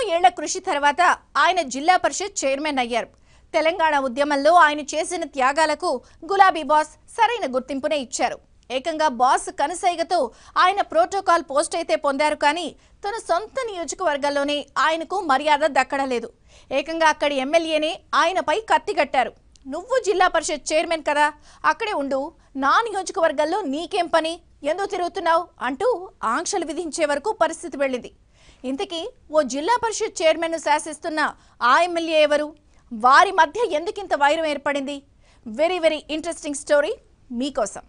ఏళ్ల కృషి తర్వాత ఆయన జిల్లా పరిషత్ చైర్మన్ అయ్యారు తెలంగాణ ఉద్యమంలో ఆయన చేసిన త్యాగాలకు గులాబీ బాస్ సరైన గుర్తింపునే ఇచ్చారు ఏకంగా బాస్ కనసైగతో ఆయన ప్రోటోకాల్ పోస్ట్ అయితే పొందారు కానీ తన సొంత నియోజకవర్గంలోనే ఆయనకు మర్యాద దక్కడలేదు ఏకంగా అక్కడి ఎమ్మెల్యేనే ఆయనపై కత్తిగట్టారు నువ్వు జిల్లా పరిషత్ చైర్మన్ కదా అక్కడే ఉండు నా నియోజకవర్గంలో నీకేం పని ఎందుకు తిరుగుతున్నావు అంటూ ఆంక్షలు విధించే వరకు పరిస్థితి వెళ్ళింది ఇంతకీ ఓ జిల్లా పరిషత్ చైర్మన్ను శాసిస్తున్న ఆ ఎమ్మెల్యే ఎవరు వారి మధ్య ఎందుకింత వైరం ఏర్పడింది వెరీ వెరీ ఇంట్రెస్టింగ్ స్టోరీ మీకోసం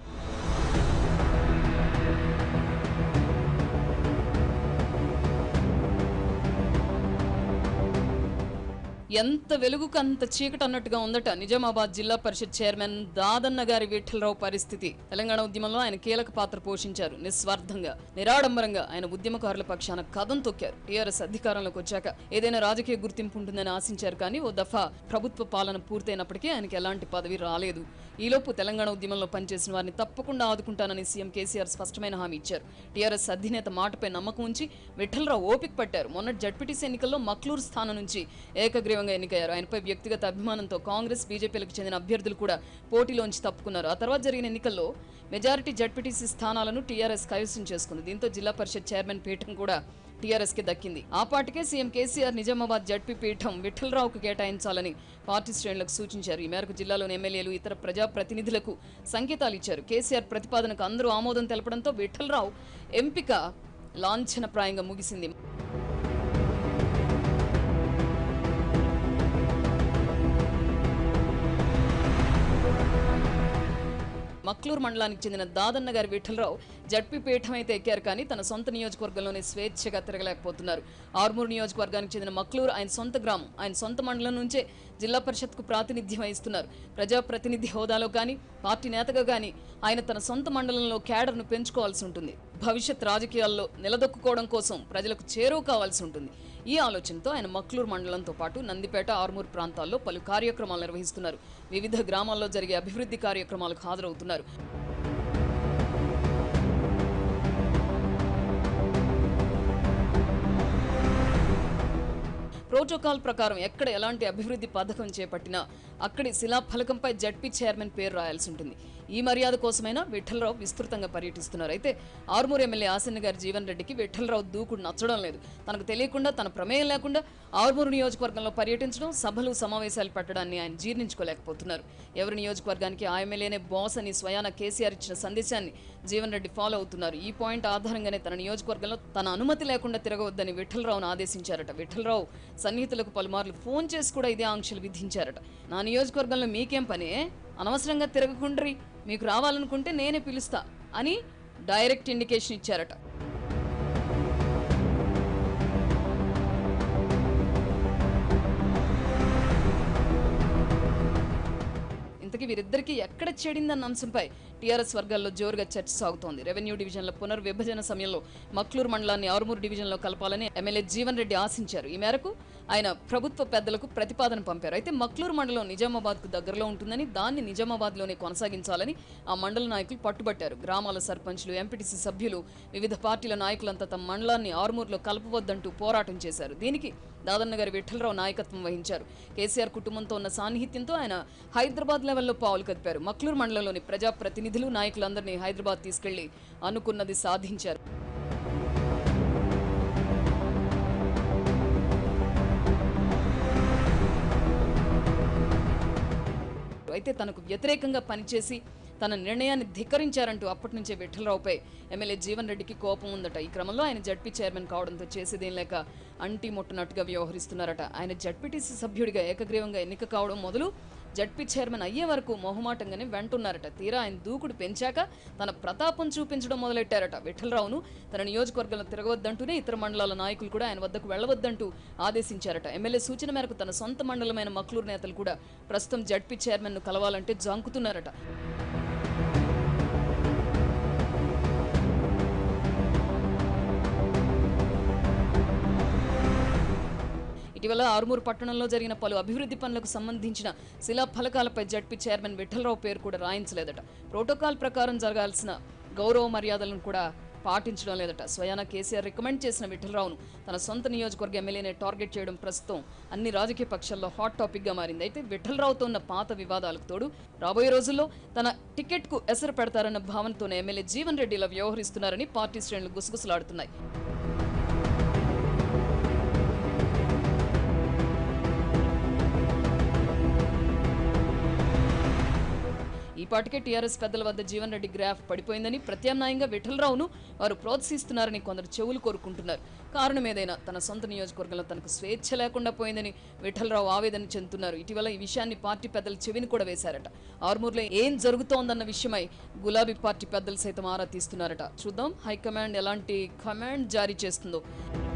ఎంత వెలుగుకు అంత చీకటి అన్నట్టుగా ఉందట నిజామాబాద్ జిల్లా పరిషత్ చైర్మన్ దాదన్న గారి విఠలరావు పరిస్థితి తెలంగాణ ఉద్యమంలో ఆయన కీలక పాత్ర పోషించారు నిస్వార్థంగా నిరాడంబరంగా ఆయన ఉద్యమకారుల పక్షాన కథం తొక్కారు టీఆర్ఎస్ అధికారంలోకి వచ్చాక ఏదైనా రాజకీయ గుర్తింపు ఉంటుందని ఆశించారు కానీ ఓ దఫా ప్రభుత్వ పాలన పూర్తయినప్పటికీ ఆయనకి ఎలాంటి పదవి రాలేదు ఈలోపు తెలంగాణ ఉద్యమంలో పనిచేసిన వారిని తప్పకుండా ఆదుకుంటానని సీఎం కేసీఆర్ స్పష్టమైన హామీ ఇచ్చారు టీఆర్ఎస్ అధినేత మాటపై నమ్మకం ఉంచి విఠలరావు ఓపిక పట్టారు మొన్న జడ్పీటీసీ ఎన్నికల్లో మక్లూరు స్థానం నుంచి ఏకగ్రీవంగా ఎన్నికయ్యారు ఆయనపై వ్యక్తిగత అభిమానంతో కాంగ్రెస్ బీజేపీలకు చెందిన అభ్యర్థులు కూడా పోటీలోంచి తప్పుకున్నారు ఆ తర్వాత జరిగిన ఎన్నికల్లో మెజారిటీ జడ్పీటీసీ స్థానాలను టీఆర్ఎస్ కైవసం చేసుకుంది దీంతో జిల్లా పరిషత్ చైర్మన్ పీఠం కూడా టీఆర్ఎస్ కి దక్కింది ఆ పాటికే సీఎం కేసీఆర్ నిజామాబాద్ జడ్పీ పీఠం విఠలరావుకు కేటాయించాలని పార్టీ శ్రేణులకు సూచించారు ఈ మేరకు జిల్లాలోని ఎమ్మెల్యేలు ఇతర ప్రజాప్రతినిధులకు సంకేతాలు ఇచ్చారు కేసీఆర్ ప్రతిపాదనకు అందరూ ఆమోదం తెలపడంతో విఠలరావు ఎంపిక లాంఛనప్రాయంగా ముగిసింది మక్లూరు మండలానికి చెందిన దాదన్న గారి విఠలరావు జడ్పీ పీఠం అయితే ఎక్కారు కానీ తన సొంత నియోజకవర్గంలోనే స్వేచ్ఛగా తిరగలేకపోతున్నారు ఆర్మూరు నియోజకవర్గానికి చెందిన మక్లూరు ఆయన సొంత గ్రామం ఆయన సొంత మండలం నుంచే జిల్లా పరిషత్కు ప్రాతినిధ్యం వహిస్తున్నారు ప్రజాప్రతినిధి హోదాలో కానీ పార్టీ నేతగా కానీ ఆయన తన సొంత మండలంలో క్యాడర్ను పెంచుకోవాల్సి ఉంటుంది భవిష్యత్ రాజకీయాల్లో నిలదొక్కుకోవడం కోసం ప్రజలకు చేరువ కావాల్సి ఉంటుంది ఈ ఆలోచనతో ఆయన మక్లూరు మండలంతో పాటు నందిపేట ఆర్మూర్ ప్రాంతాల్లో పలు కార్యక్రమాలు నిర్వహిస్తున్నారు వివిధ గ్రామాల్లో జరిగే అభివృద్ధి కార్యక్రమాలకు హాజరవుతున్నారు ప్రోటోకాల్ ప్రకారం ఎక్కడ ఎలాంటి అభివృద్ధి పథకం చేపట్టినా అక్కడి శిలాఫలకంపై జడ్పీ చైర్మన్ పేరు రాయాల్సి ఉంటుంది ఈ మర్యాద కోసమైనా విఠలరావు విస్తృతంగా పర్యటిస్తున్నారు అయితే ఆర్మూర్ ఎమ్మెల్యే ఆసన్న గారి జీవన్ రెడ్డికి విఠలరావు దూకుడు నచ్చడం లేదు తనకు తెలియకుండా తన ప్రమేయం లేకుండా ఆర్మూరు నియోజకవర్గంలో పర్యటించడం సభలు సమావేశాలు పెట్టడాన్ని ఆయన జీర్ణించుకోలేకపోతున్నారు ఎవరి నియోజకవర్గానికి ఆ ఎమ్మెల్యేనే బాస్ అని స్వయాన కేసీఆర్ ఇచ్చిన సందేశాన్ని జీవన్ రెడ్డి ఫాలో అవుతున్నారు ఈ పాయింట్ ఆధారంగానే తన నియోజకవర్గంలో తన అనుమతి లేకుండా తిరగవద్దని విఠలరావును ఆదేశించారట విఠలరావు సన్నిహితులకు పలుమార్లు ఫోన్ చేసి కూడా ఇదే ఆంక్షలు విధించారట నా నియోజకవర్గంలో మీకేం పనే అనవసరంగా తిరగకుండ్రి మీకు రావాలనుకుంటే నేనే పిలుస్తా అని డైరెక్ట్ ఇండికేషన్ ఇచ్చారట ఇంతకీ వీరిద్దరికీ ఎక్కడ చెడిందన్న అంశంపై టీఆర్ఎస్ వర్గాల్లో జోరుగా చర్చ సాగుతోంది రెవెన్యూ డివిజన్ల పునర్విభజన సమయంలో మక్లూరు మండలాన్ని ఆరుమూరు డివిజన్లో కలపాలని ఎమ్మెల్యే జీవన్ రెడ్డి ఆశించారు ఈ మేరకు ఆయన ప్రభుత్వ పెద్దలకు ప్రతిపాదన పంపారు అయితే మక్లూరు మండలం నిజామాబాద్కు దగ్గరలో ఉంటుందని దాన్ని నిజామాబాద్లోనే కొనసాగించాలని ఆ మండల నాయకులు పట్టుబట్టారు గ్రామాల సర్పంచ్లు ఎంపీటీసీ సభ్యులు వివిధ పార్టీల నాయకులంతా తమ మండలాన్ని ఆరుమూరులో కలపవద్దంటూ పోరాటం చేశారు దీనికి దాదన్న గారి విఠలరావు నాయకత్వం వహించారు కేసీఆర్ కుటుంబంతో ఉన్న సాన్నిహిత్యంతో ఆయన హైదరాబాద్ లెవెల్లో పావులు కదిపారు మక్లూరు మండలంలోని ప్రజాప్రతినిధులు నాయకులందరినీ హైదరాబాద్ తీసుకెళ్లి అనుకున్నది సాధించారు అయితే తనకు వ్యతిరేకంగా పనిచేసి తన నిర్ణయాన్ని ధిక్కరించారంటూ అప్పటి నుంచే విఠలరావుపై ఎమ్మెల్యే జీవన్ రెడ్డికి కోపం ఉందట ఈ క్రమంలో ఆయన జడ్పీ చైర్మన్ కావడంతో చేసేదేం లేక అంటీ ముట్టనట్టుగా వ్యవహరిస్తున్నారట ఆయన జడ్పీటీసీ సభ్యుడిగా ఏకగ్రీవంగా ఎన్నిక కావడం మొదలు జడ్పీ చైర్మన్ అయ్యే వరకు మొహమాటంగానే వెంటున్నారట తీరా ఆయన దూకుడు పెంచాక తన ప్రతాపం చూపించడం మొదలెట్టారట విఠలరావును తన నియోజకవర్గంలో తిరగవద్దంటూనే ఇతర మండలాల నాయకులు కూడా ఆయన వద్దకు వెళ్లవద్దంటూ ఆదేశించారట ఎమ్మెల్యే సూచన మేరకు తన సొంత మండలమైన మక్లూరు నేతలు కూడా ప్రస్తుతం జడ్పీ చైర్మన్ను కలవాలంటే జంకుతున్నారట ఇటీవల ఆరుమూరు పట్టణంలో జరిగిన పలు అభివృద్ధి పనులకు సంబంధించిన శిలా ఫలకాలపై జడ్పీ చైర్మన్ విఠలరావు పేరు కూడా రాయించలేదట ప్రోటోకాల్ ప్రకారం జరగాల్సిన గౌరవ మర్యాదలను కూడా పాటించడం లేదట స్వయాన కేసీఆర్ రికమెండ్ చేసిన విఠలరావును తన సొంత నియోజకవర్గ ఎమ్మెల్యేనే టార్గెట్ చేయడం ప్రస్తుతం అన్ని రాజకీయ పక్షాల్లో హాట్ టాపిక్ గా మారింది అయితే విఠలరావుతో ఉన్న పాత వివాదాలకు తోడు రాబోయే రోజుల్లో తన టికెట్ కు ఎసరు పెడతారన్న భావనతోనే ఎమ్మెల్యే జీవన్ రెడ్డి ఇలా వ్యవహరిస్తున్నారని పార్టీ శ్రేణులు గుసగుసలాడుతున్నాయి ఈ పాటికే టీఆర్ఎస్ పెద్దల వద్ద జీవన్ రెడ్డి గ్రాఫ్ పడిపోయిందని ప్రత్యామ్నాయంగా విఠలరావును వారు ప్రోత్సహిస్తున్నారని కొందరు చెవులు కోరుకుంటున్నారు కారణం ఏదైనా తన సొంత నియోజకవర్గంలో తనకు స్వేచ్ఛ లేకుండా పోయిందని విఠలరావు ఆవేదన చెందుతున్నారు ఇటీవల ఈ విషయాన్ని పార్టీ పెద్దలు చెవిని కూడా వేశారట ఆర్మూర్లో ఏం జరుగుతోందన్న విషయమై గులాబీ పార్టీ పెద్దలు సైతం ఆరా తీస్తున్నారట చూద్దాం హైకమాండ్ ఎలాంటి కమాండ్ జారీ చేస్తుందో